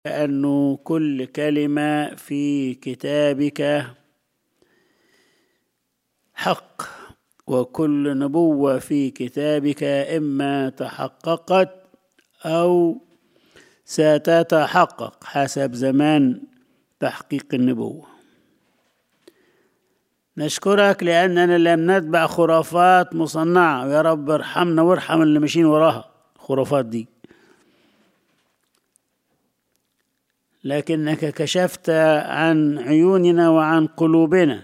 أنه كل كلمة في كتابك حق وكل نبوة في كتابك إما تحققت أو ستتحقق حسب زمان تحقيق النبوة نشكرك لأننا لم نتبع خرافات مصنعة يا رب ارحمنا وارحم اللي ماشيين وراها الخرافات دي لكنك كشفت عن عيوننا وعن قلوبنا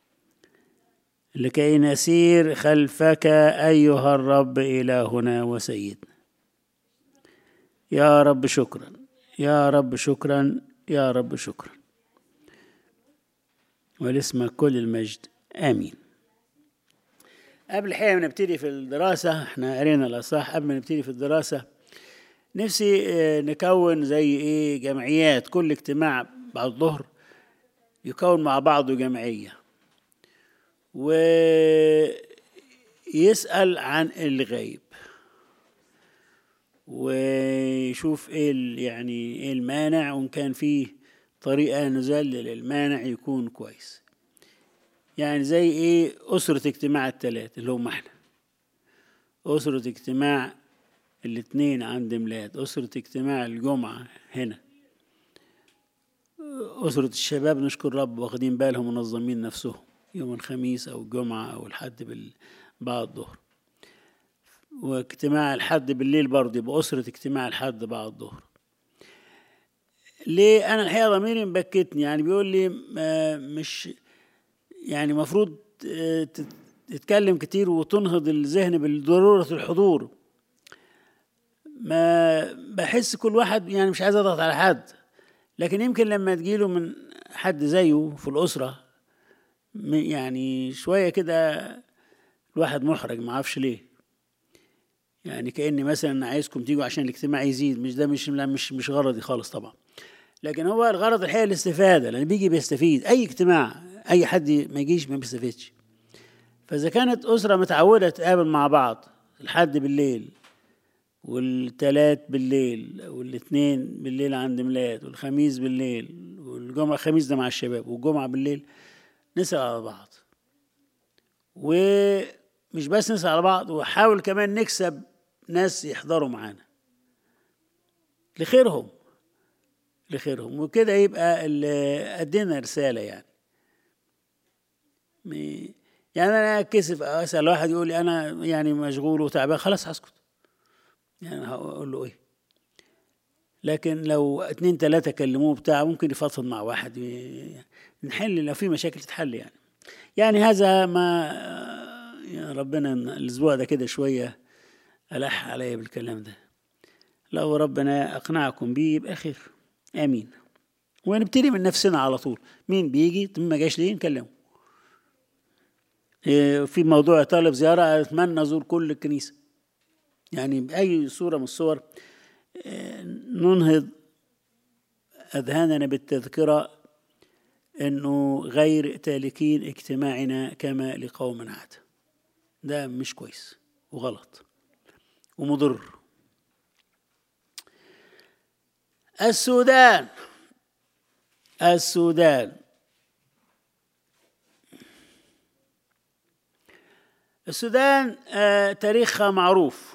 لكي نسير خلفك ايها الرب الهنا وسيدنا يا رب شكرا يا رب شكرا يا رب شكرا ولاسمك كل المجد امين قبل الحقيقه ما نبتدي في الدراسه احنا قرينا الاصح قبل ما نبتدي في الدراسه نفسي نكون زي ايه جمعيات كل اجتماع بعد الظهر يكون مع بعضه جمعيه ويسأل عن الغيب ويشوف ايه يعني ايه المانع وان كان فيه طريقة نذلل المانع يكون كويس يعني زي ايه أسرة اجتماع التلات اللي هم احنا أسرة اجتماع الاثنين عند ميلاد أسرة اجتماع الجمعة هنا أسرة الشباب نشكر رب واخدين بالهم منظمين نفسهم يوم الخميس أو الجمعة أو الحد بال... بعد الظهر واجتماع الحد بالليل برضه يبقى أسرة اجتماع الحد بعد الظهر ليه أنا الحقيقة ضميري مبكتني يعني بيقول لي مش يعني مفروض تتكلم كتير وتنهض الذهن بالضرورة الحضور ما بحس كل واحد يعني مش عايز اضغط على حد لكن يمكن لما تجيله من حد زيه في الأسرة يعني شوية كده الواحد محرج ما اعرفش ليه يعني كأني مثلا عايزكم تيجوا عشان الاجتماع يزيد مش ده مش لا مش مش غرضي خالص طبعا لكن هو الغرض الحقيقة الاستفادة لأن بيجي بيستفيد أي اجتماع أي حد ما يجيش ما بيستفيدش فإذا كانت أسرة متعودة تقابل مع بعض الحد بالليل والتلات بالليل والاثنين بالليل عند ميلاد والخميس بالليل والجمعة الخميس ده مع الشباب والجمعة بالليل نسأل على بعض ومش بس نسأل على بعض وحاول كمان نكسب ناس يحضروا معانا لخيرهم لخيرهم وكده يبقى أدينا رسالة يعني يعني أنا أكسف أسأل واحد يقول لي أنا يعني مشغول وتعبان خلاص هسكت يعني هقول له إيه لكن لو اتنين تلاتة كلموه بتاع ممكن يفضفض مع واحد نحل لو في مشاكل تتحل يعني يعني هذا ما يا ربنا الاسبوع ده كده شويه الح عليا بالكلام ده لو ربنا اقنعكم بيه يبقى خير امين ونبتدي من نفسنا على طول مين بيجي ما جاش ليه نكلمه في موضوع طالب زياره اتمنى ازور كل الكنيسه يعني باي صوره من الصور ننهض اذهاننا بالتذكره انه غير تالكين اجتماعنا كما لقوم عاد ده مش كويس وغلط ومضر السودان السودان السودان آه تاريخها معروف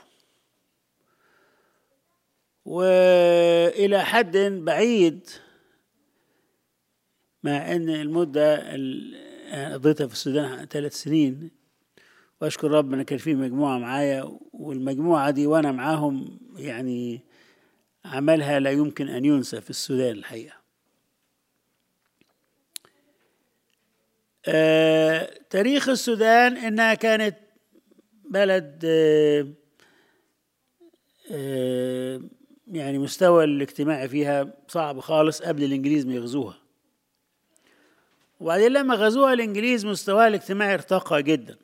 والى حد بعيد مع ان المده اللي قضيتها في السودان ثلاث سنين واشكر ربنا كان في مجموعه معايا والمجموعه دي وانا معاهم يعني عملها لا يمكن ان ينسى في السودان الحقيقه آه تاريخ السودان انها كانت بلد آه آه يعني مستوى الاجتماعي فيها صعب خالص قبل الانجليز ما يغزوها وبعدين لما غزوها الانجليز مستواها الاجتماعي ارتقى جدا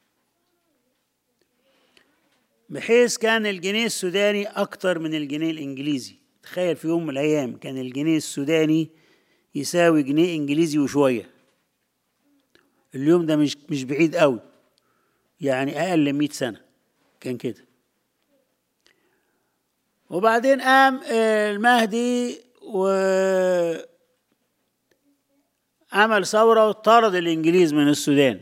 بحيث كان الجنيه السوداني اكتر من الجنيه الانجليزي تخيل في يوم من الايام كان الجنيه السوداني يساوي جنيه انجليزي وشويه اليوم ده مش مش بعيد قوي يعني اقل من 100 سنه كان كده وبعدين قام المهدي و عمل ثورة وطرد الإنجليز من السودان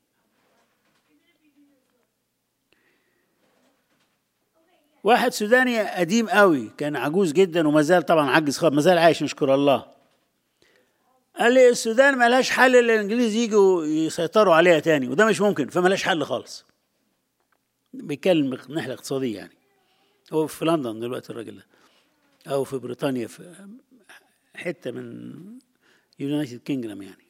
واحد سوداني قديم قوي كان عجوز جدا وما زال طبعا عجز خالص ما زال عايش نشكر الله قال لي السودان ما لهاش حل الا الانجليز يجوا يسيطروا عليها تاني وده مش ممكن فما لهاش حل خالص بيتكلم من الناحيه الاقتصاديه يعني هو في لندن دلوقتي الراجل ده او في بريطانيا في حته من يونايتد كينجدم يعني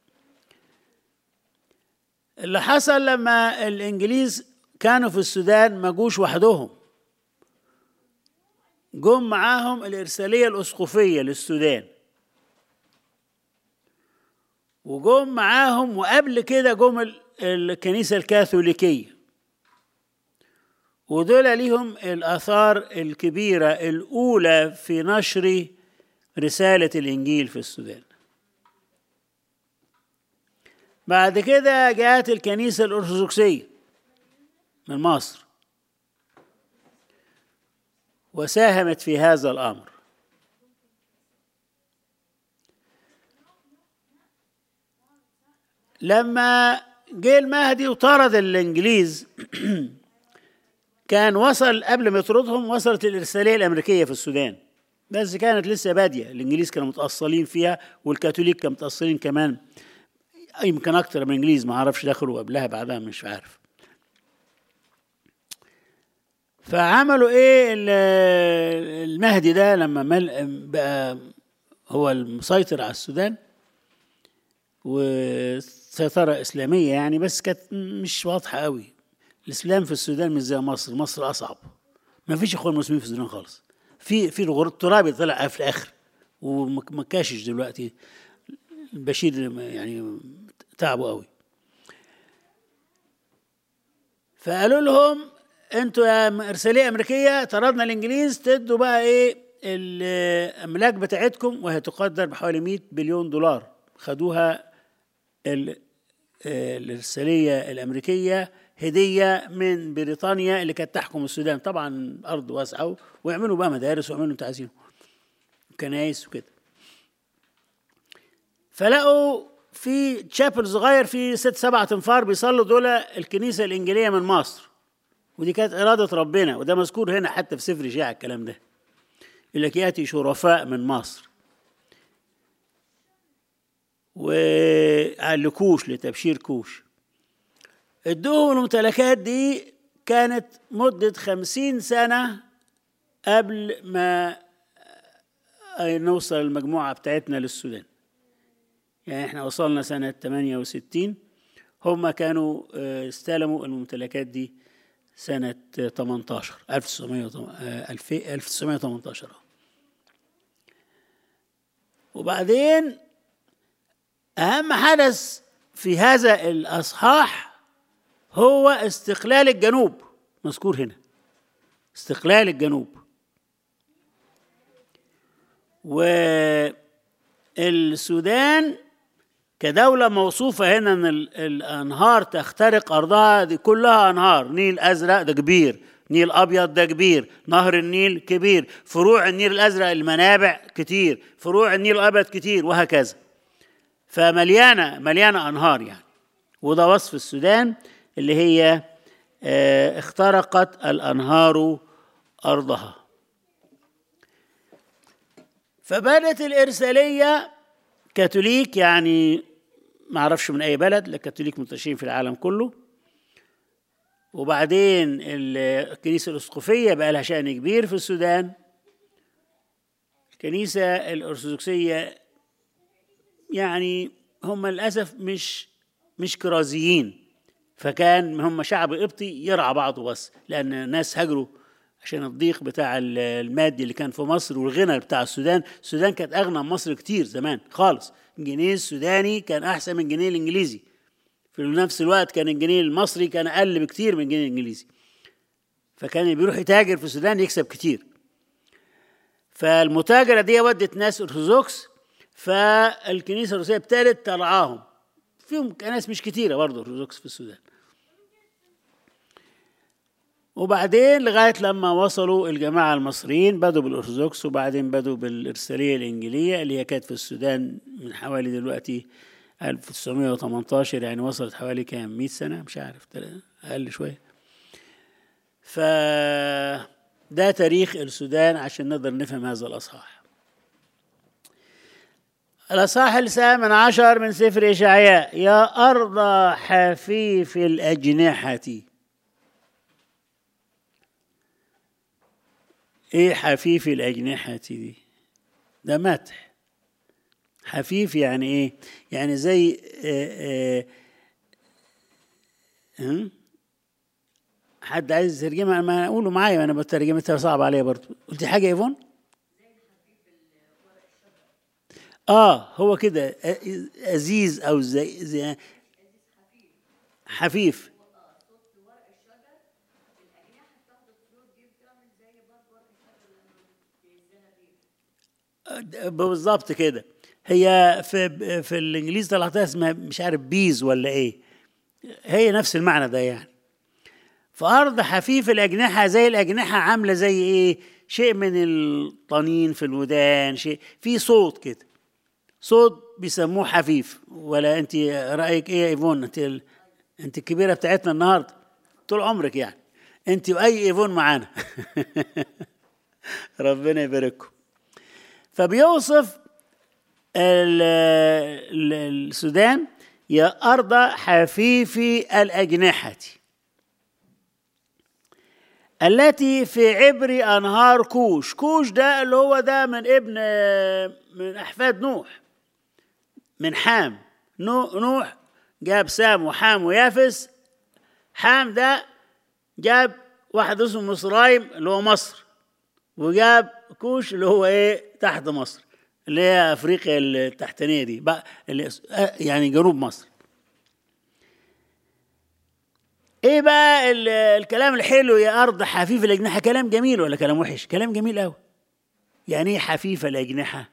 اللي حصل لما الانجليز كانوا في السودان ما جوش وحدهم جم معاهم الارساليه الاسقفيه للسودان وجم معاهم وقبل كده جم الكنيسه الكاثوليكيه ودول ليهم الاثار الكبيره الاولى في نشر رساله الانجيل في السودان بعد كده جاءت الكنيسه الارثوذكسيه من مصر وساهمت في هذا الامر لما جه المهدي وطرد الانجليز كان وصل قبل ما يطردهم وصلت الارساليه الامريكيه في السودان بس كانت لسه باديه الانجليز كانوا متاصلين فيها والكاثوليك كانوا متاصلين كمان يمكن اكتر من الانجليز ما اعرفش دخلوا قبلها بعدها مش عارف فعملوا ايه المهدي ده لما مل بقى هو المسيطر على السودان وسيطرة إسلامية يعني بس كانت مش واضحة قوي الإسلام في السودان مش زي مصر مصر أصعب ما فيش إخوان مسلمين في السودان خالص في في الترابي طلع في الآخر ومكاشش دلوقتي البشير يعني تعبوا قوي فقالوا لهم انتوا يا ارساليه امريكيه طردنا الانجليز تدوا بقى ايه الاملاك بتاعتكم وهي تقدر بحوالي 100 بليون دولار خدوها الارساليه الامريكيه هديه من بريطانيا اللي كانت تحكم السودان طبعا ارض واسعه ويعملوا بقى مدارس ويعملوا انتوا عايزينه كنايس وكده فلقوا في تشابل صغير فيه ست سبع تنفار بيصلوا دول الكنيسه الانجيليه من مصر ودي كانت اراده ربنا وده مذكور هنا حتى في سفر شيع الكلام ده يقول لك ياتي شرفاء من مصر وعلكوش لتبشير كوش ادوهم الممتلكات دي كانت مدة خمسين سنة قبل ما نوصل المجموعة بتاعتنا للسودان يعني احنا وصلنا سنة 68 هم كانوا استلموا الممتلكات دي سنة 18 1918 وبعدين أهم حدث في هذا الأصحاح هو استقلال الجنوب مذكور هنا استقلال الجنوب والسودان كدولة موصوفة هنا أن الأنهار تخترق أرضها دي كلها أنهار نيل أزرق ده كبير نيل أبيض ده كبير نهر النيل كبير فروع النيل الأزرق المنابع كتير فروع النيل الأبيض كتير وهكذا فمليانة مليانة أنهار يعني وده وصف السودان اللي هي اه اخترقت الأنهار أرضها فبدت الإرسالية كاثوليك يعني ما اعرفش من اي بلد الكاثوليك منتشرين في العالم كله وبعدين الكنيسة الأسقفية بقى لها شأن كبير في السودان الكنيسة الأرثوذكسية يعني هم للأسف مش مش كرازيين فكان هم شعب قبطي يرعى بعضه بس لأن الناس هاجروا عشان الضيق بتاع المادي اللي كان في مصر والغنى بتاع السودان السودان كانت أغنى من مصر كتير زمان خالص الجنيه السوداني كان أحسن من الجنيه الإنجليزي في نفس الوقت كان الجنيه المصري كان أقل بكتير من الجنيه الإنجليزي فكان اللي بيروح يتاجر في السودان يكسب كتير فالمتاجرة دي ودت ناس أرثوذكس فالكنيسة الروسية ابتدت ترعاهم فيهم ناس مش كتيرة برضه أرثوذكس في السودان وبعدين لغاية لما وصلوا الجماعة المصريين بدوا بالأرثوذكس وبعدين بدوا بالإرسالية الإنجيلية اللي هي كانت في السودان من حوالي دلوقتي 1918 يعني وصلت حوالي كام 100 سنة مش عارف أقل شوية ف ده تاريخ السودان عشان نقدر نفهم هذا الأصحاح الأصحاح الثامن عشر من سفر إشعياء يا أرض حفيف الأجنحة إيه حفيف الأجنحة دي ده مدح حفيف يعني إيه يعني زي آآ آآ حد عايز يترجمها ما اقوله معايا انا بترجمتها صعب عليا برضه قلتي حاجه يا ايفون اه هو كده ازيز او زي, زي حفيف بالظبط كده هي في في الانجليزي طلعتها اسمها مش عارف بيز ولا ايه هي نفس المعنى ده يعني في أرض حفيف الأجنحة زي الأجنحة عاملة زي إيه؟ شيء من الطنين في الودان شيء في صوت كده صوت بيسموه حفيف ولا أنت رأيك إيه يا إيفون؟ أنت ال... أنت الكبيرة بتاعتنا النهاردة طول عمرك يعني أنت وأي إيفون معانا ربنا يبارككم فبيوصف ال... ال... السودان يا أرض حفيف الأجنحة التي في عبر أنهار كوش كوش ده اللي هو ده من ابن من أحفاد نوح من حام نوح جاب سام وحام ويافس حام ده جاب واحد اسمه مصرايم اللي هو مصر وجاب كوش اللي هو ايه تحت مصر اللي هي افريقيا التحتانيه دي بقى اللي يعني جنوب مصر ايه بقى الكلام الحلو يا ارض حفيف الاجنحه كلام جميل ولا كلام وحش كلام جميل قوي يعني ايه حفيفه الاجنحه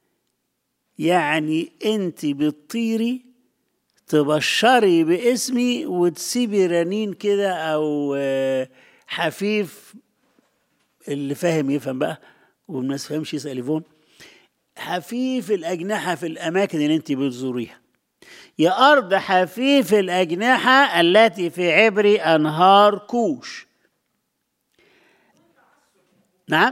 يعني انت بتطيري تبشري باسمي وتسيبي رنين كده او حفيف اللي فاهم يفهم بقى والناس فهمش يسال يفون حفيف الاجنحه في الاماكن اللي انت بتزوريها يا أرض حفيف الأجنحة التي في عبر أنهار كوش نعم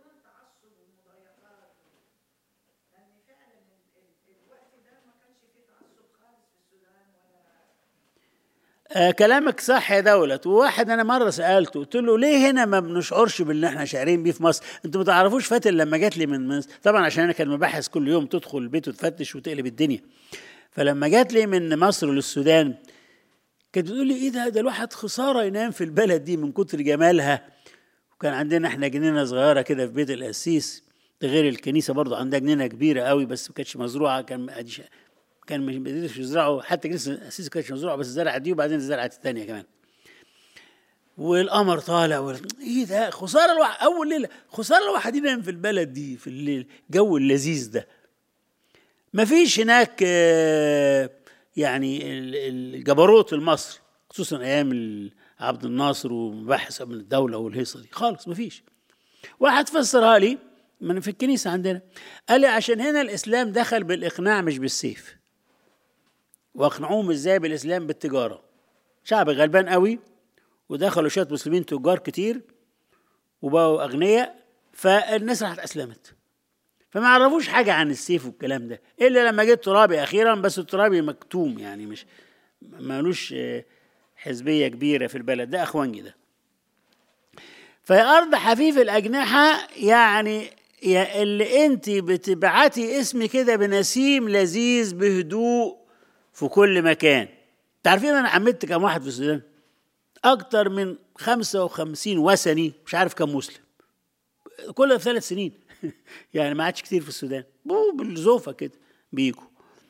آه كلامك صح يا دولة وواحد انا مره سالته قلت له ليه هنا ما بنشعرش باللي احنا شاعرين بيه في مصر انتوا ما تعرفوش فاتن لما جات لي من مصر طبعا عشان انا كان مباحث كل يوم تدخل البيت وتفتش وتقلب الدنيا فلما جات لي من مصر للسودان كانت بتقول لي ايه ده ده الواحد خساره ينام في البلد دي من كتر جمالها وكان عندنا احنا جنينه صغيره كده في بيت القسيس ده غير الكنيسه برضه عندها جنينه كبيره قوي بس ما كانتش مزروعه كان كان ما بيقدرش يزرعوا حتى كنيسه القسيس ما كانتش مزروعه بس زرعت دي وبعدين زرعت الثانيه كمان والقمر طالع وال... ايه ده خساره الواحد اول ليله خساره الواحد ينام في البلد دي في الليل الجو اللذيذ ده ما فيش هناك يعني الجبروت المصري خصوصا ايام عبد الناصر ومباحث من الدوله والهيصه دي خالص ما فيش واحد فسرها لي من في الكنيسه عندنا قال لي عشان هنا الاسلام دخل بالاقناع مش بالسيف واقنعوهم ازاي بالاسلام بالتجاره شعب غلبان قوي ودخلوا شويه مسلمين تجار كتير وبقوا اغنياء فالناس راحت اسلمت فما عرفوش حاجة عن السيف والكلام ده إلا لما جه الترابي أخيرا بس الترابي مكتوم يعني مش مالوش حزبية كبيرة في البلد ده أخوانجي ده فيا أرض حفيف الأجنحة يعني يا اللي أنت بتبعتي اسمي كده بنسيم لذيذ بهدوء في كل مكان تعرفين أنا عملت كم واحد في السودان أكتر من 55 وثني مش عارف كم مسلم كل ثلاث سنين يعني ما عادش كتير في السودان بالزوفة كده بيجوا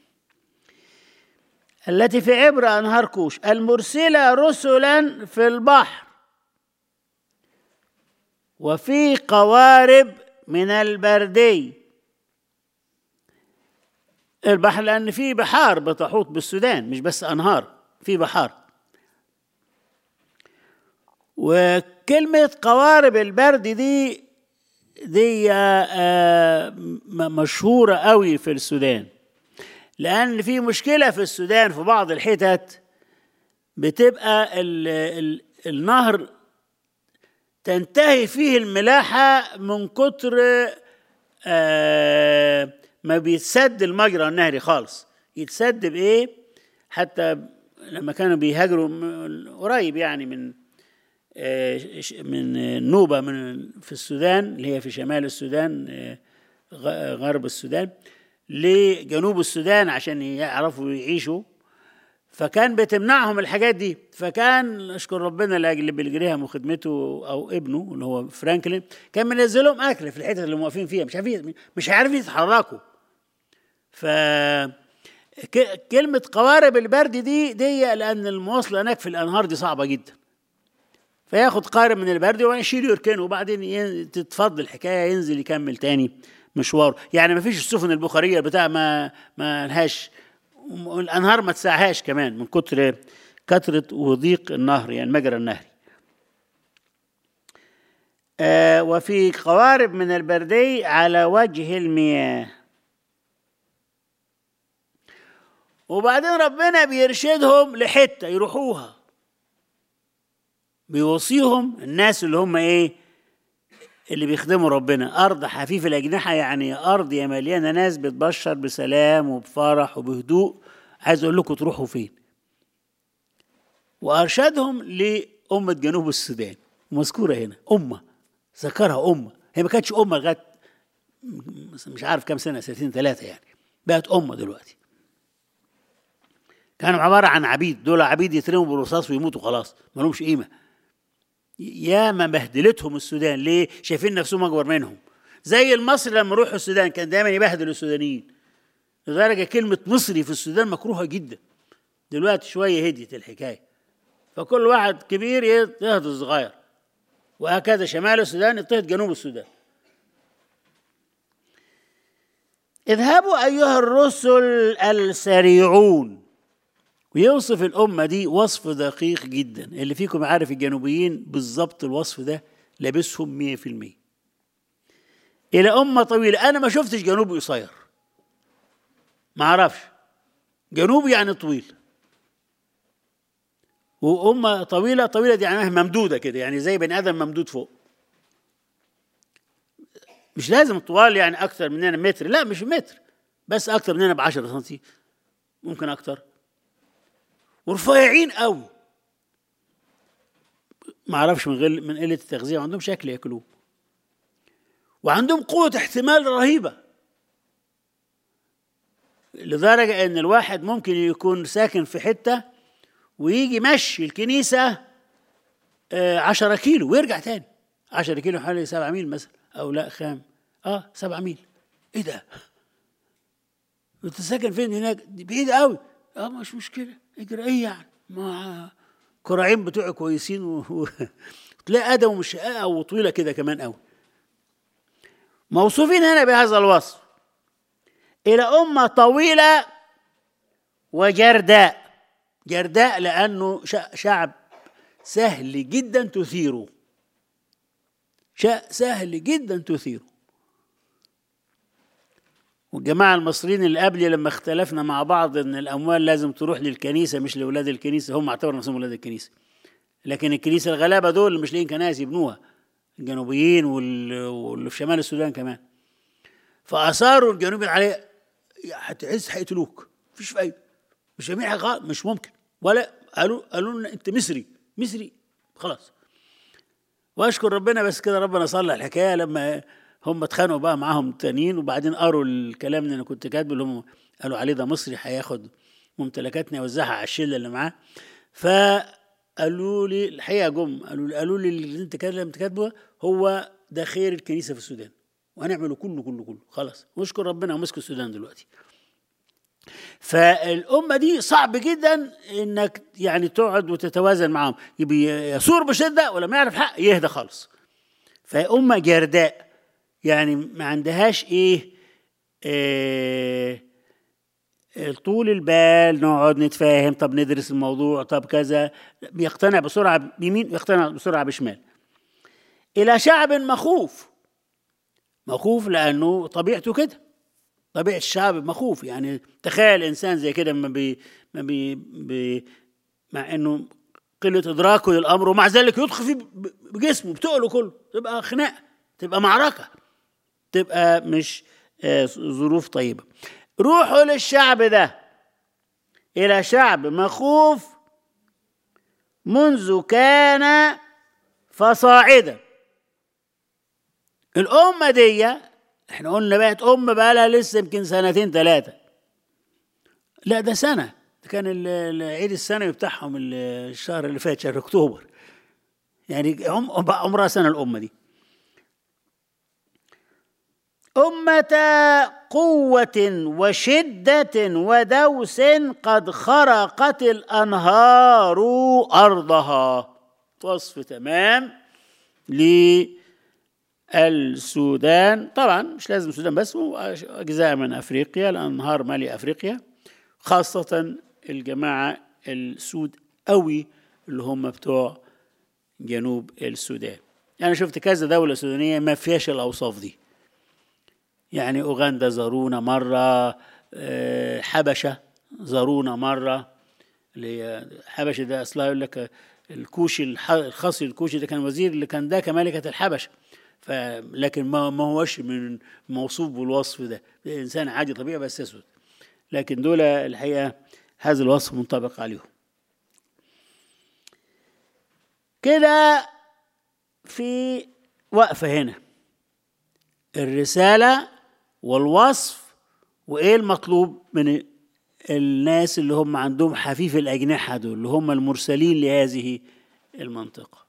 التي في عبر أنهار كوش المرسلة رسلا في البحر وفي قوارب من البردي البحر لأن في بحار بتحوط بالسودان مش بس أنهار في بحار وكلمة قوارب البرد دي دي آه، م- مشهورة قوي في السودان لأن في مشكلة في السودان في بعض الحتت بتبقى ال ال النهر تنتهي فيه الملاحة من كتر آه ما بيتسد المجرى النهري خالص يتسد بإيه حتى لما كانوا بيهاجروا من- قريب يعني من آه، ش- من النوبة من في السودان اللي هي في شمال السودان آه، غ- غرب السودان لجنوب السودان عشان يعرفوا يعيشوا فكان بتمنعهم الحاجات دي فكان اشكر ربنا لاجل بيل جريهام وخدمته او ابنه اللي هو فرانكلين كان منزلهم اكل في الحتت اللي واقفين فيها مش عارفين مش عارفين يتحركوا ف ك- كلمة قوارب البرد دي دي لأن المواصلة هناك في الأنهار دي صعبة جدا فياخد قارب من البرد ويشيله يركنه وبعدين ين- تتفضل الحكاية ينزل يكمل تاني مشواره يعني ما فيش السفن البخارية بتاع ما ما لهاش الأنهار ما تسعهاش كمان من كتر كثرة وضيق النهر يعني المجرى النهري آه وفي قوارب من البردي على وجه المياه وبعدين ربنا بيرشدهم لحته يروحوها بيوصيهم الناس اللي هم ايه اللي بيخدموا ربنا ارض حفيف الاجنحه يعني ارض يا مليانه ناس بتبشر بسلام وبفرح وبهدوء عايز اقول لكم تروحوا فين وارشدهم لامه جنوب السودان مذكوره هنا امه ذكرها امه هي ما كانتش امه لغايه مش عارف كام سنه سنتين ثلاثه يعني بقت امه دلوقتي كانوا عباره عن عبيد دول عبيد يترموا بالرصاص ويموتوا خلاص ما لهمش قيمه يا ما بهدلتهم السودان ليه شايفين نفسهم اكبر منهم زي المصري لما يروحوا السودان كان دايما يبهدل السودانيين لدرجه كلمه مصري في السودان مكروهه جدا دلوقتي شويه هديت الحكايه فكل واحد كبير يضطهد الصغير وهكذا شمال السودان يضطهد جنوب السودان اذهبوا ايها الرسل السريعون ويوصف الأمة دي وصف دقيق جدا اللي فيكم عارف الجنوبيين بالظبط الوصف ده لابسهم مية في المية إلى أمة طويلة أنا ما شفتش جنوبي قصير ما أعرفش جنوبي يعني طويل وأمة طويلة طويلة دي يعني ممدودة كده يعني زي بني آدم ممدود فوق مش لازم طوال يعني أكثر مننا متر لا مش متر بس أكثر مننا ب 10 سنتي ممكن أكثر ورفيعين قوي ما اعرفش من غير من قله التغذيه وعندهم شكل ياكلوه وعندهم قوه احتمال رهيبه لدرجه ان الواحد ممكن يكون ساكن في حته ويجي مشي الكنيسه آه، عشرة كيلو ويرجع تاني عشرة كيلو حوالي سبعة ميل مثلا او لا خام اه سبعة ميل ايه ده انت ساكن فين هناك دي بعيد قوي اه مش مشكله اجري ايه يعني ما كراعين بتوعي كويسين و... و... تلاقي ادم مش شقاقه وطويله كده كمان قوي موصوفين هنا بهذا الوصف الى امه طويله وجرداء جرداء لانه ش... شعب سهل جدا تثيره شا... سهل جدا تثيره والجماعة المصريين اللي قبلي لما اختلفنا مع بعض ان الاموال لازم تروح للكنيسة مش لاولاد الكنيسة هم اعتبروا نفسهم اولاد الكنيسة لكن الكنيسة الغلابة دول اللي مش لاقيين كنائس يبنوها الجنوبيين وال- واللي في شمال السودان كمان فاثاروا الجنوبيين عليه هتحس هيقتلوك مفيش فايدة مش فاهمين حاجة خالص، مش ممكن ولا قالوا قالوا لنا انت مصري مصري خلاص واشكر ربنا بس كده ربنا صلح الحكايه لما هم اتخانقوا بقى معاهم تانيين وبعدين قروا الكلام اللي انا كنت كاتبه اللي هم قالوا عليه ده مصري هياخد ممتلكاتنا يوزعها على الشله اللي معاه فقالوا لي الحقيقه جم قالوا لي قالوا لي اللي انت كاتبه اللي انت كاتبه هو ده خير الكنيسه في السودان وهنعمله كله كله كله خلاص واشكر ربنا ومسك السودان دلوقتي فالأمة دي صعب جدا إنك يعني تقعد وتتوازن معاهم يبي يثور بشدة ولما يعرف حق يهدى خالص فأمة جرداء يعني ما عندهاش إيه, إيه طول البال نقعد نتفاهم طب ندرس الموضوع طب كذا بيقتنع بسرعة بيمين ويقتنع بسرعة بشمال إلى شعب مخوف مخوف لأنه طبيعته كده طبيعة الشعب مخوف يعني تخيل إنسان زي كده ما بي ما بي, بي مع إنه قلة إدراكه للأمر ومع ذلك يدخل فيه بجسمه بتقله كله تبقى خناقة تبقى معركة تبقى مش آه، ظروف طيبة روحوا للشعب ده إلى شعب مخوف منذ كان فصاعدا الأمة دي احنا قلنا بقت أمة بقى لها لسه يمكن سنتين ثلاثة لا ده سنة ده كان العيد السنوي بتاعهم الشهر اللي فات شهر أكتوبر يعني عمرها سنة الأمة دي أمة قوة وشدة ودوس قد خرقت الأنهار أرضها وصف تمام للسودان طبعا مش لازم السودان بس أجزاء من أفريقيا الأنهار مالي أفريقيا خاصة الجماعة السود قوي اللي هم بتوع جنوب السودان أنا يعني شفت كذا دولة سودانية ما فيهاش الأوصاف دي يعني أوغندا زارونا مرة آه، حبشة زارونا مرة اللي هي حبشة ده أصلها يقول لك الكوشي الخصي الكوشي ده كان وزير اللي كان ده كملكة الحبشة لكن ما ما هوش من موصوف بالوصف ده انسان عادي طبيعي بس اسود لكن دول الحقيقه هذا الوصف منطبق عليهم كده في وقفه هنا الرساله والوصف وايه المطلوب من الناس اللي هم عندهم حفيف الاجنحه دول اللي هم المرسلين لهذه المنطقه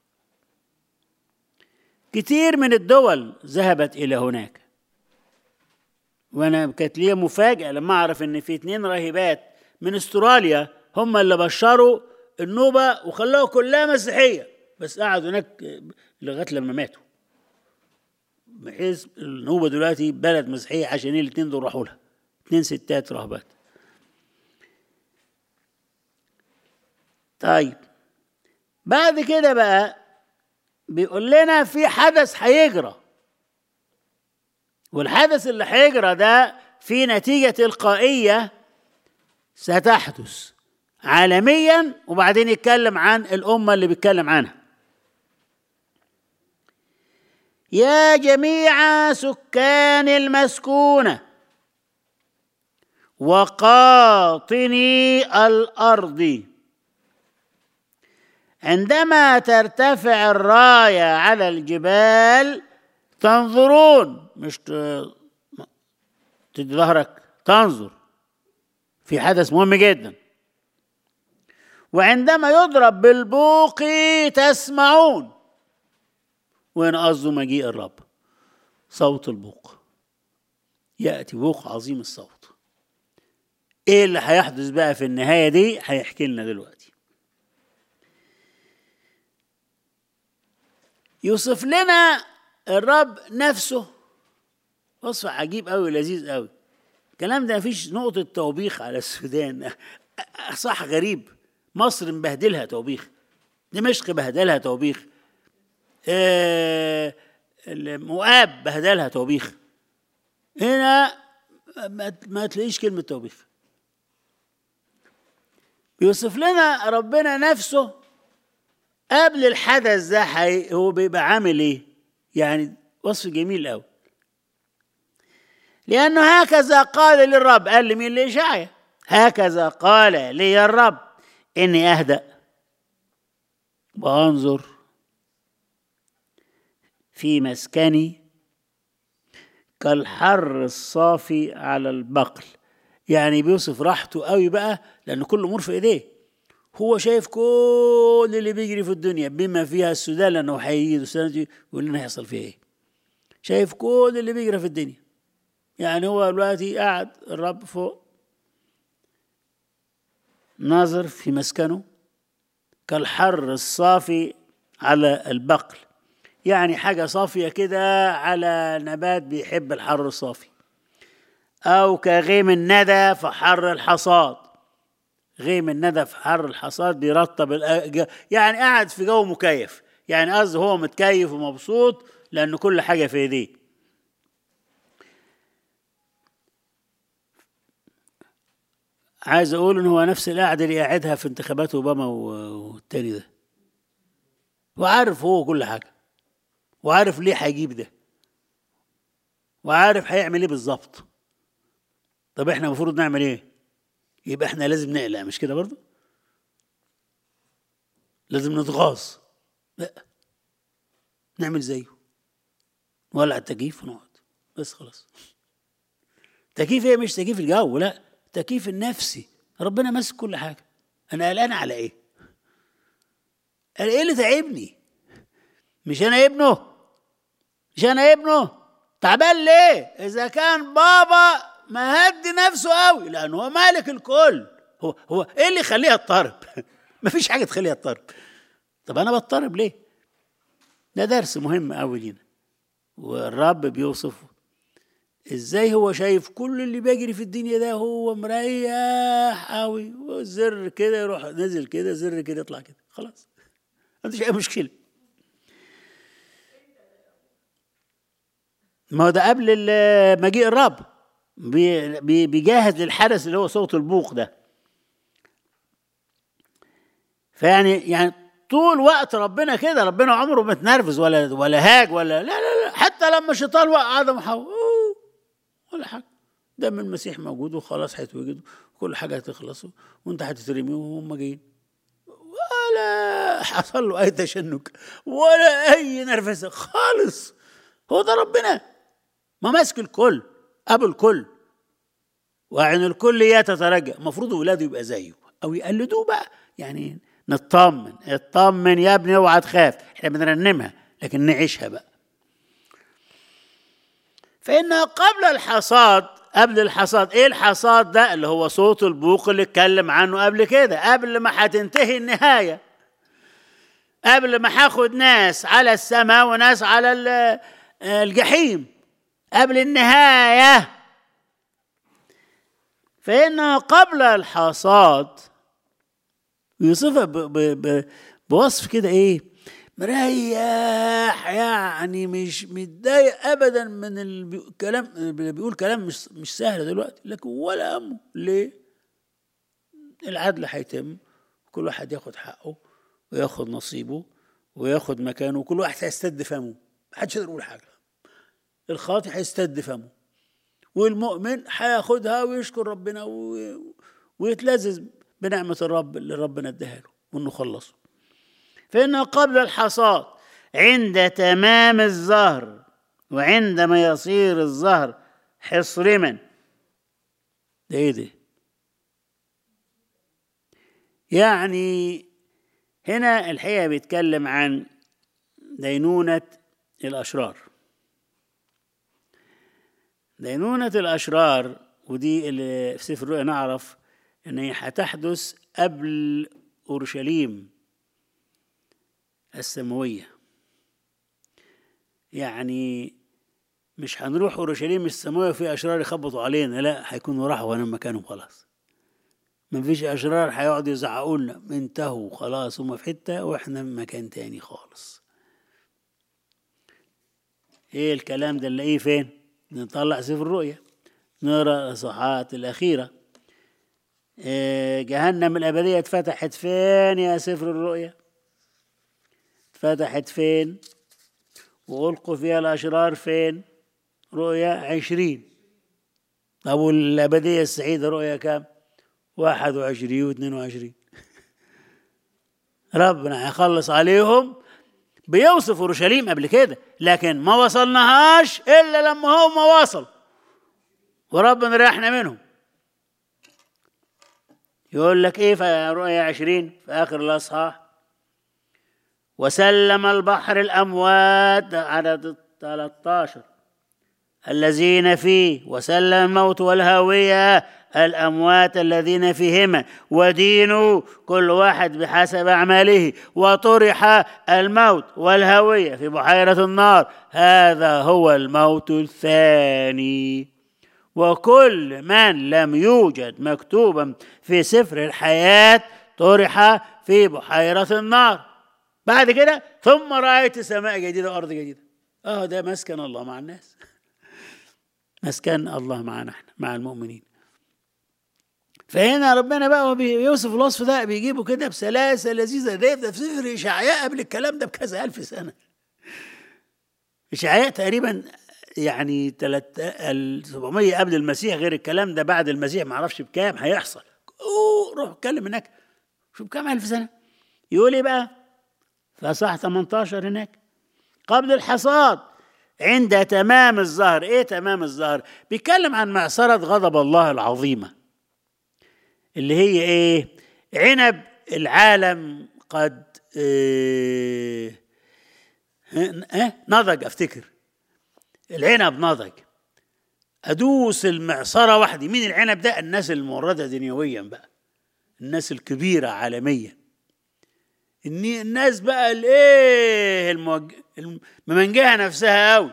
كتير من الدول ذهبت الى هناك وانا كانت لي مفاجاه لما اعرف ان في اتنين راهبات من استراليا هم اللي بشروا النوبه وخلوها كلها مسيحيه بس قعدوا هناك لغايه لما ماتوا بحيث النوبه دلوقتي بلد مسيحيه عشان الاثنين دول راحوا لها اثنين ستات راهبات طيب بعد كده بقى بيقول لنا في حدث هيجرى والحدث اللي هيجرى ده في نتيجة تلقائية ستحدث عالميا وبعدين يتكلم عن الأمة اللي بيتكلم عنها يا جميع سكان المسكونه وقاطني الارض عندما ترتفع الرايه على الجبال تنظرون مش تدي ظهرك تنظر في حدث مهم جدا وعندما يضرب بالبوق تسمعون وين قصده مجيء الرب صوت البوق يأتي بوق عظيم الصوت ايه اللي هيحدث بقى في النهاية دي هيحكي لنا دلوقتي يوصف لنا الرب نفسه وصف عجيب قوي لذيذ قوي الكلام ده مفيش نقطة توبيخ على السودان صح غريب مصر مبهدلها توبيخ دمشق بهدلها توبيخ آه مؤاب بهدلها توبيخ هنا ما تلاقيش كلمة توبيخ بيوصف لنا ربنا نفسه قبل الحدث ده هو بيبقى عامل ايه يعني وصف جميل قوي لأنه هكذا قال للرب قال لمين لإشعيا هكذا قال لي الرب إني أهدأ وأنظر في مسكني كالحر الصافي على البقل يعني بيوصف راحته قوي بقى لأن كل أمور في إيديه هو شايف كل اللي بيجري في الدنيا بما فيها السودان لأنه هيجي السودان يقول لنا هيحصل فيها إيه شايف كل اللي بيجري في الدنيا يعني هو دلوقتي قاعد الرب فوق ناظر في مسكنه كالحر الصافي على البقل يعني حاجة صافية كده على نبات بيحب الحر الصافي أو كغيم الندى في حر الحصاد غيم الندى في حر الحصاد بيرطب الأ- يعني قاعد في جو مكيف يعني قصدي هو متكيف ومبسوط لأن كل حاجة في ايديه عايز اقول ان هو نفس القعده اللي قاعدها في انتخابات اوباما و- والتاني ده وعارف هو كل حاجه وعارف ليه هيجيب ده وعارف هيعمل ايه بالظبط طب احنا المفروض نعمل ايه يبقى احنا لازم نقلق مش كده برضه لازم نتغاظ لا نعمل زيه نولع التكييف ونقعد بس خلاص تكييف ايه مش تكييف الجو لا تكييف النفسي ربنا ماسك كل حاجه انا قلقان على ايه قال ايه اللي تعبني مش انا ابنه مش انا ابنه تعبان ليه اذا كان بابا مهدي نفسه قوي لان هو مالك الكل هو هو ايه اللي يخليها تضطرب مفيش حاجه تخليها تضطرب طب انا بضطرب ليه ده درس مهم قوي لينا والرب بيوصفه ازاي هو شايف كل اللي بيجري في الدنيا ده هو مريح قوي وزر كده يروح نزل كده زر كده يطلع كده خلاص ما عندوش اي مشكله ما هو ده قبل ال- مجيء الرب بي- بي- بيجهز للحدث اللي هو صوت البوق ده فيعني يعني طول وقت ربنا كده ربنا عمره ما اتنرفز ولا ولا هاج ولا لا لا لا حتى لما الشيطان وقع ادم وحواء أوه، ولا حاجه دم المسيح موجود وخلاص هيتوجد وكل حاجه هتخلص وانت هتترمي وهم جايين ولا حصل له اي تشنج ولا اي نرفزه خالص هو ده ربنا ما ماسك الكل ابو الكل وعن الكل يتترجى المفروض ولاده يبقى زيه او يقلدوه بقى يعني نطمن اطمن يا ابني اوعى تخاف احنا بنرنمها لكن نعيشها بقى فإن قبل الحصاد قبل الحصاد ايه الحصاد ده اللي هو صوت البوق اللي اتكلم عنه قبل كده قبل ما هتنتهي النهايه قبل ما هاخد ناس على السماء وناس على ال- الجحيم قبل النهايه فإن قبل الحصاد يوصفها ب- ب- ب- بوصف كده ايه مريح يعني مش متضايق ابدا من الكلام اللي بيقول كلام مش مش سهل دلوقتي لكن ولا همه ليه العدل هيتم كل واحد ياخد حقه وياخد نصيبه وياخد مكانه وكل واحد هيستد فمه محدش يقدر يقول حاجه الخاطئ هيستد فمه والمؤمن هياخدها ويشكر ربنا و... ويتلذذ بنعمة الرب اللي ربنا اداها له وانه خلصه فإن قبل الحصاد عند تمام الزهر وعندما يصير الزهر حصرما ده ايه ده يعني هنا الحقيقة بيتكلم عن دينونة الأشرار دينونة الأشرار ودي اللي في سفر الرؤيا نعرف إن هي هتحدث قبل أورشليم السماوية يعني مش هنروح أورشليم السماوية في أشرار يخبطوا علينا لا هيكونوا راحوا هنا مكانهم خلاص مفيش أشرار هيقعدوا يزعقوا لنا انتهوا خلاص هما في حتة وإحنا في مكان تاني خالص إيه الكلام ده نلاقيه فين؟ نطلع سفر الرؤيا نقرا الإصحاحات الأخيرة إيه جهنم الأبدية اتفتحت فين يا سفر الرؤيا؟ اتفتحت فين؟ وألقوا فيها الأشرار فين؟ رؤيا عشرين طب والأبدية السعيدة رؤيا كام؟ واحد وعشرين واثنين وعشرين ربنا هيخلص عليهم بيوصف اورشليم قبل كده لكن ما وصلناهاش الا لما هم وصل وربنا ريحنا منهم يقول لك ايه في رؤيا عشرين في اخر الاصحاح وسلم البحر الاموات عدد 13 الذين فيه وسلم الموت والهاويه الاموات الذين فيهما ودينوا كل واحد بحسب اعماله وطرح الموت والهويه في بحيره النار هذا هو الموت الثاني وكل من لم يوجد مكتوبا في سفر الحياة طرح في بحيرة النار بعد كده ثم رأيت سماء جديدة وأرض جديدة اه ده مسكن الله مع الناس مسكن الله معنا احنا مع المؤمنين فهنا ربنا بقى هو بيوصف الوصف ده بيجيبه كده بسلاسة لذيذة ده يبدأ في سفر إشعياء قبل الكلام ده بكذا ألف سنة إشعياء تقريبا يعني 700 قبل المسيح غير الكلام ده بعد المسيح ما اعرفش بكام هيحصل اوه روح اتكلم هناك شوف كام ألف سنة يقول ايه بقى فصح 18 هناك قبل الحصاد عند تمام الظهر ايه تمام الظهر بيتكلم عن معصرة غضب الله العظيمة اللي هي ايه عنب العالم قد إيه اه نضج افتكر العنب نضج ادوس المعصره وحدي مين العنب ده الناس المورده دنيويا بقى الناس الكبيره عالميا الناس بقى الايه الموج... الممنجهه نفسها قوي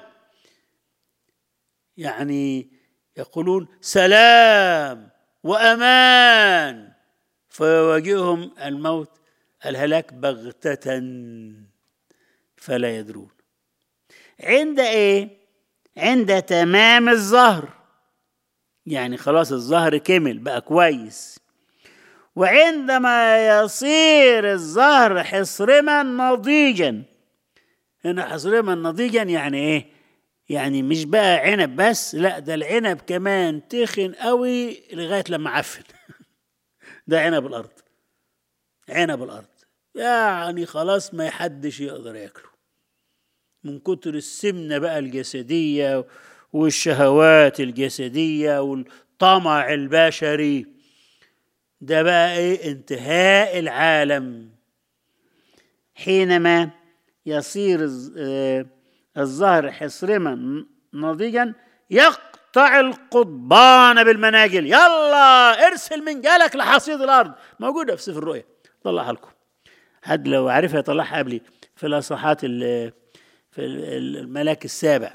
يعني يقولون سلام وامان فيواجههم الموت الهلاك بغته فلا يدرون عند ايه عند تمام الظهر يعني خلاص الظهر كمل بقى كويس وعندما يصير الظهر حصرما نضيجا هنا حصرما نضيجا يعني ايه يعني مش بقى عنب بس لا ده العنب كمان تخن قوي لغايه لما عفن ده عنب الارض عنب الارض يعني خلاص ما يحدش يقدر ياكله من كتر السمنة بقى الجسدية والشهوات الجسدية والطمع البشري ده بقى ايه انتهاء العالم حينما يصير الظهر حصرما نضيجا يقطع القضبان بالمناجل يلا ارسل من جالك لحصيد الارض موجوده في سفر الرؤيا طلعها لكم حد لو عرفها يطلعها قبلي في الاصحاحات في الملاك السابع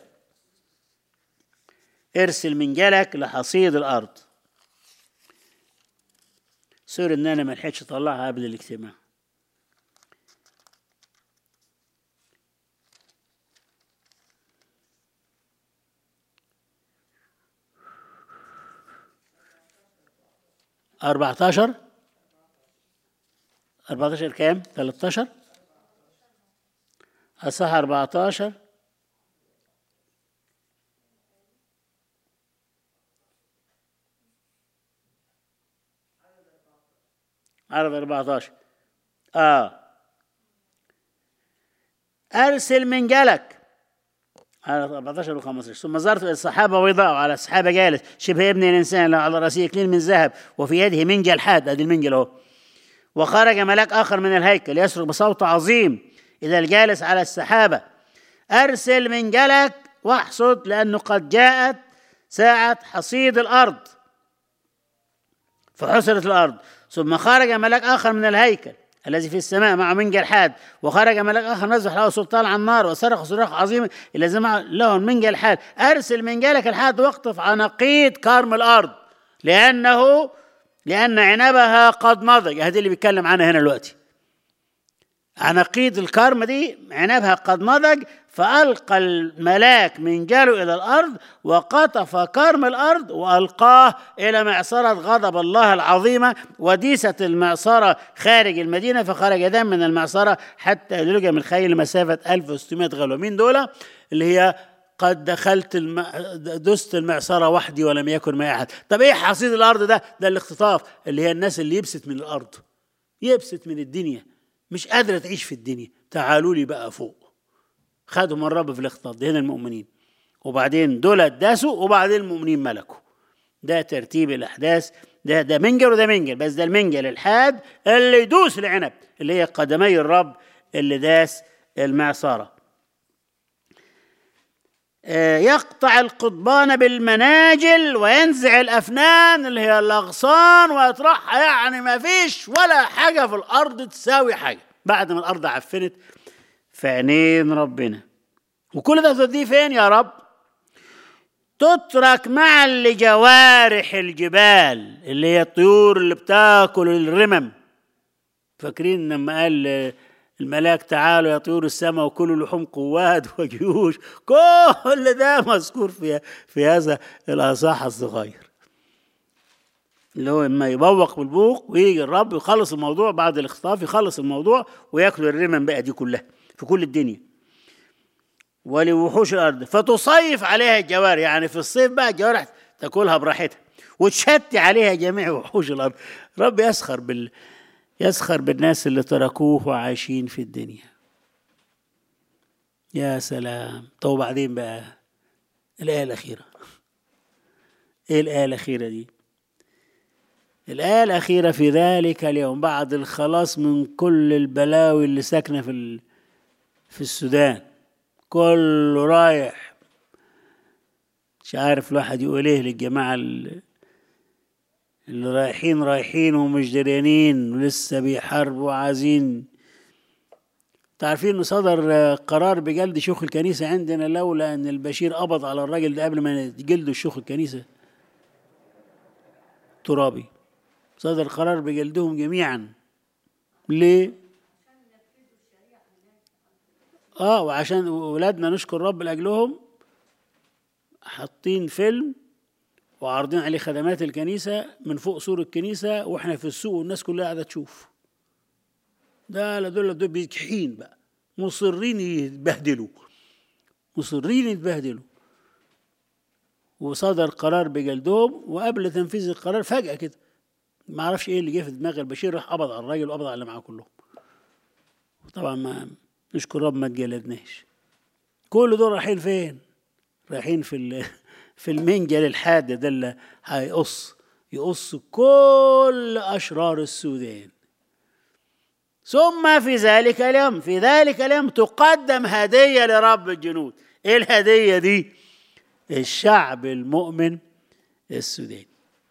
ارسل من جلك لحصيد الارض سوري ان انا ما لحقتش اطلعها قبل الاجتماع أربعتاشر أربعتاشر كام؟ تلتاشر أصح 14 عدد 14 آه أرسل من جلك على 14 و 15 ثم زرت الصحابة وضاء وعلى السحابة جالس شبه ابن الإنسان له على رأسه إكليل من ذهب وفي يده منجل حاد أدي المنجل أهو وخرج ملاك آخر من الهيكل يصرخ بصوت عظيم إلى الجالس على السحابة أرسل من جلك واحصد لأنه قد جاءت ساعة حصيد الأرض فحصرت الأرض ثم خرج ملاك آخر من الهيكل الذي في السماء مع منجل حاد وخرج ملاك آخر نزح له سلطان على النار وصرخ صراخ عظيم إلى زمع له المنجل حاد أرسل منجلك الحاد واقطف عناقيد كرم الأرض لأنه لأن عنبها قد نضج هذه اللي بيتكلم عنها هنا دلوقتي عناقيد الكرم دي عنبها قد نضج فألقى الملاك منجله إلى الأرض وقطف كرم الأرض وألقاه إلى معصرة غضب الله العظيمة وديست المعصرة خارج المدينة فخرج دم من المعصرة حتى يلجم الخيل مسافة 1600 غلو مين دول اللي هي قد دخلت الم... دست المعصرة وحدي ولم يكن معي أحد طب إيه حصيد الأرض ده ده الاختطاف اللي هي الناس اللي يبست من الأرض يبست من الدنيا مش قادرة تعيش في الدنيا تعالوا لي بقى فوق خدهم الرب في الاختلاط ده هنا المؤمنين وبعدين دول داسوا وبعدين المؤمنين ملكوا ده ترتيب الأحداث ده ده منجل وده منجل بس ده المنجل الحاد اللي يدوس العنب اللي هي قدمي الرب اللي داس المعصرة يقطع القضبان بالمناجل وينزع الأفنان اللي هي الأغصان ويطرحها يعني ما فيش ولا حاجة في الأرض تساوي حاجة بعد ما الأرض عفنت في عينين ربنا وكل ده توديه فين يا رب تترك معا لجوارح الجبال اللي هي الطيور اللي بتاكل الرمم فاكرين لما قال الملاك تعالوا يا طيور السماء وكلوا لحوم قواد وجيوش كل ده مذكور في في هذا الاصحاح الصغير اللي هو اما يبوق بالبوق ويجي الرب يخلص الموضوع بعد الاختطاف يخلص الموضوع وياكلوا الرمم بقى دي كلها في كل الدنيا ولوحوش الارض فتصيف عليها الجوارح يعني في الصيف بقى الجوارح تاكلها براحتها وتشتي عليها جميع وحوش الارض رب يسخر بال يسخر بالناس اللي تركوه وعايشين في الدنيا يا سلام طب وبعدين بقى الآية الأخيرة إيه الآية الأخيرة دي الآية الأخيرة في ذلك اليوم بعد الخلاص من كل البلاوي اللي ساكنة في ال... في السودان كله رايح مش عارف الواحد يقول ايه للجماعة اللي اللي رايحين رايحين ومش دريانين ولسه بيحاربوا وعايزين تعرفين انه صدر قرار بجلد شيوخ الكنيسة عندنا لولا ان البشير قبض على الراجل ده قبل ما يجلدوا شيوخ الكنيسة ترابي صدر قرار بجلدهم جميعا ليه؟ اه وعشان ولادنا نشكر رب لاجلهم حاطين فيلم وعارضين عليه خدمات الكنيسة من فوق سور الكنيسة واحنا في السوق والناس كلها قاعدة تشوف ده لا دول دول بيكحين بقى مصرين يتبهدلوا مصرين يتبهدلوا وصدر قرار بجلدهم وقبل تنفيذ القرار فجأة كده ما اعرفش ايه اللي جه في دماغ البشير راح قبض على الراجل وقبض على اللي معاه كلهم طبعا ما نشكر رب ما اتجلدناش كل دول رايحين فين؟ رايحين في في المنجل الحاد ده اللي هيقص يقص كل أشرار السودان ثم في ذلك اليوم في ذلك اليوم تقدم هدية لرب الجنود ايه الهدية دي الشعب المؤمن السوداني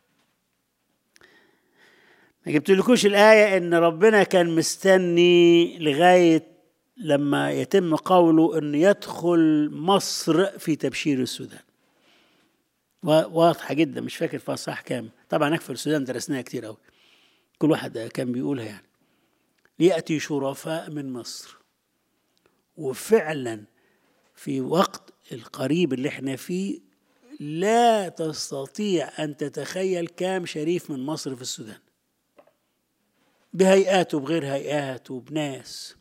ما جبتلكوش الآية إن ربنا كان مستني لغاية لما يتم قوله إنه يدخل مصر في تبشير السودان واضحة جدا مش فاكر فيها صح كام طبعا أكثر السودان درسناها كتير أوي كل واحد كان بيقولها يعني يأتي شرفاء من مصر وفعلا في وقت القريب اللي احنا فيه لا تستطيع أن تتخيل كام شريف من مصر في السودان بهيئات وبغير هيئات وبناس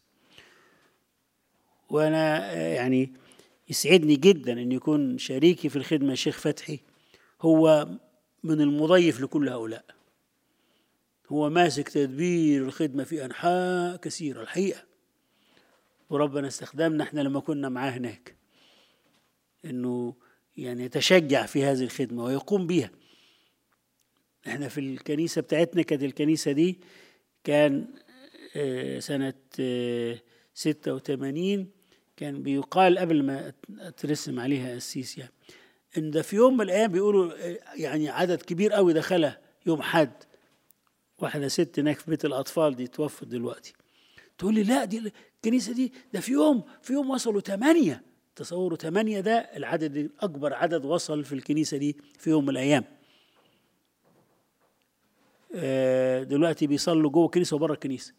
وأنا يعني يسعدني جدا أن يكون شريكي في الخدمة الشيخ فتحي هو من المضيف لكل هؤلاء هو ماسك تدبير الخدمة في أنحاء كثيرة الحقيقة وربنا استخدمنا احنا لما كنا معاه هناك انه يعني يتشجع في هذه الخدمة ويقوم بها احنا في الكنيسة بتاعتنا كانت الكنيسة دي كان سنة ستة وثمانين كان بيقال قبل ما ترسم عليها قسيس يعني ان ده في يوم من الايام بيقولوا يعني عدد كبير قوي دخلها يوم حد واحده ست هناك في بيت الاطفال دي توفت دلوقتي تقول لي لا دي الكنيسه دي ده في يوم في يوم وصلوا ثمانيه تصوروا ثمانيه ده العدد الاكبر عدد وصل في الكنيسه دي في يوم من الايام دلوقتي بيصلوا جوه الكنيسه وبره الكنيسه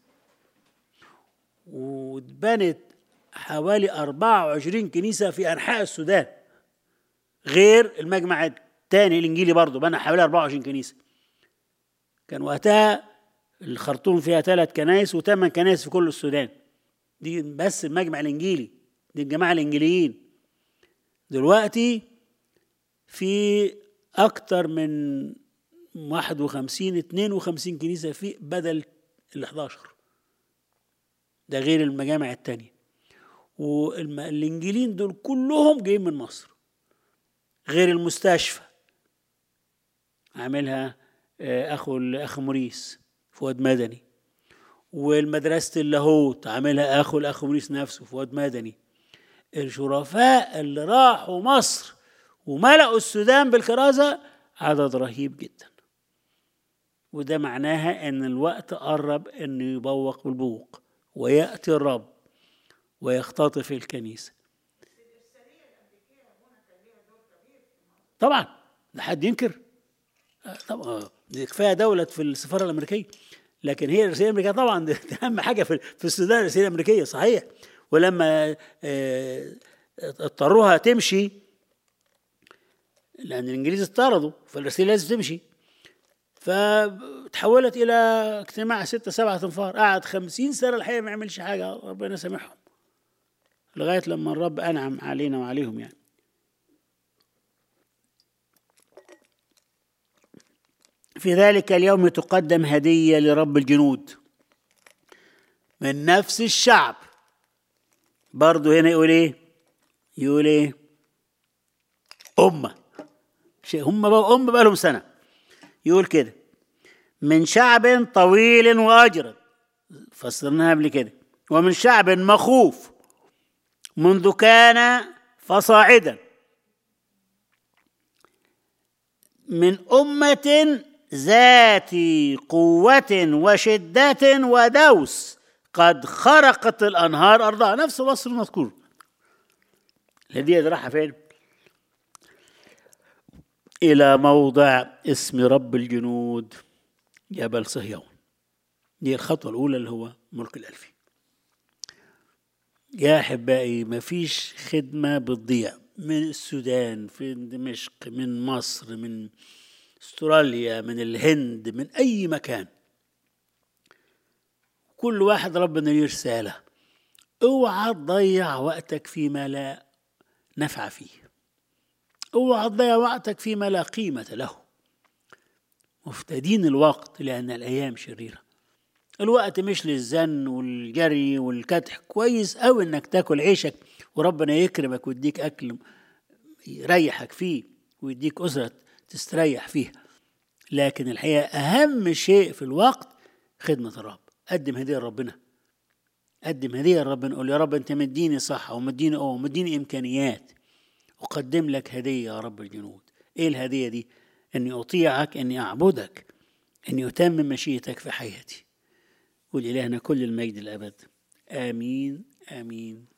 واتبنت حوالي 24 كنيسه في انحاء السودان غير المجمع الثاني الانجيلي برضه بنى حوالي 24 كنيسه كان وقتها الخرطوم فيها ثلاث كنائس وثمان كنائس في كل السودان دي بس المجمع الانجيلي دي الجماعه الانجيليين دلوقتي في اكتر من 51 52 كنيسه في بدل ال 11 ده غير المجامع التانية والانجيليين دول كلهم جايين من مصر غير المستشفى عاملها اخو الاخ موريس فؤاد مدني والمدرسة اللاهوت عاملها اخو الاخ موريس نفسه فؤاد مدني الشرفاء اللي راحوا مصر وملأوا السودان بالكرازة عدد رهيب جدا وده معناها ان الوقت قرب انه يبوق بالبوق ويأتي الرب ويختطف الكنيسة طبعا ده حد ينكر آه، طبعا دي كفايه دوله في السفاره الامريكيه لكن هي الرسائل الامريكيه طبعا دي اهم حاجه في في السودان الرسائل الامريكيه صحيح ولما آه، اضطروها تمشي لان الانجليز اطردوا فالرسائل لازم تمشي فتحولت الى اجتماع ستة سبعة انفار قعد خمسين سنة الحقيقة ما يعملش حاجة ربنا سامحهم لغاية لما الرب أنعم علينا وعليهم يعني في ذلك اليوم تقدم هدية لرب الجنود من نفس الشعب برضه هنا يقول ايه يقول ايه أمة شيء هم بقى أمة بقى لهم سنة يقول كده من شعب طويل وأجرد فسرناها قبل كده ومن شعب مخوف منذ كان فصاعدا من أمة ذات قوة وشدة ودوس قد خرقت الأنهار أرضها نفس الوصف المذكور الذي راح فين؟ إلى موضع اسم رب الجنود جبل صهيون دي الخطوة الأولى اللي هو ملك الألفي يا أحبائي ما فيش خدمة بتضيع من السودان في دمشق من مصر من استراليا من الهند من أي مكان كل واحد ربنا ليه رسالة اوعى تضيع وقتك فيما لا نفع فيه اوعى تضيع وقتك فيما لا قيمة له مفتدين الوقت لأن الأيام شريرة الوقت مش للزن والجري والكدح كويس أوي إنك تاكل عيشك وربنا يكرمك ويديك أكل يريحك فيه ويديك أسرة تستريح فيها لكن الحقيقة أهم شيء في الوقت خدمة الرب قدم هدية لربنا قدم هدية لربنا قول يا رب أنت مديني صحة ومديني قوة ومديني إمكانيات أقدم لك هدية يا رب الجنود إيه الهدية دي؟ إني أطيعك إني أعبدك إني أتمم مشيئتك في حياتي ولإلهنا كل المجد الأبد آمين آمين